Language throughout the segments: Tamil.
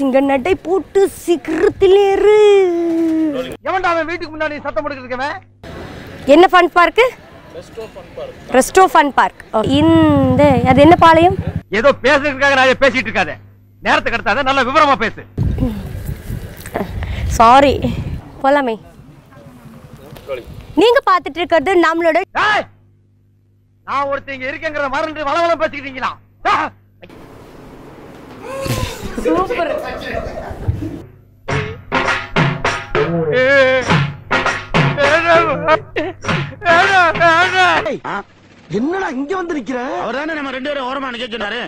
இங்க நடை போட்டு சீக்கிரத்திலேரு எவன்டா அவன் வீட்டுக்கு முன்னாடி சத்தம் போட்டுக்கிட்டு இருக்கவன் என்ன ஃபன் பார்க்கு ரெஸ்டோ ஃபன் பார்க் இந்த அது என்ன பாளையம் ஏதோ பேசுறதுக்காக நான் பேசிட்டு இருக்காத நேரத்துக்கு எடுத்தாத நல்ல விவரமா பேசு சாரி போலாமே நீங்க பார்த்துட்டு இருக்கிறது நம்மளோட டேய்! நான் ஒருத்தங்க இருக்கேங்கிறத மறந்து வளவளம் பேசிக்கிட்டீங்களா ஆ! சூப்பர் ஏ, வேணாம், வேணாம், வேணாம். என்னடா இங்க வந்து நிக்கிற அவர் தானே நம்ம ரெண்டு பேரும் ஓரமா நிக்க சொன்னாரு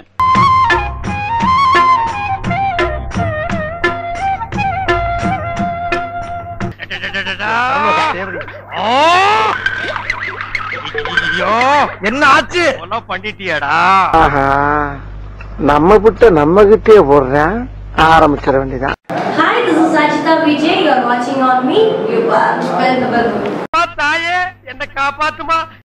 ஆ! ஐயோ, என்ன ஆச்சு ஒன்னும் பண்ணிட்டியாடா ஆஹா நம்ம விட்ட நம்ம கிட்டே போடுறேன் ஆரம்பிச்சிட வேண்டியதான் Hi, this is Sajita Vijay. You are watching on me. You are well, well. தாயே என்ன காப்பாத்துமா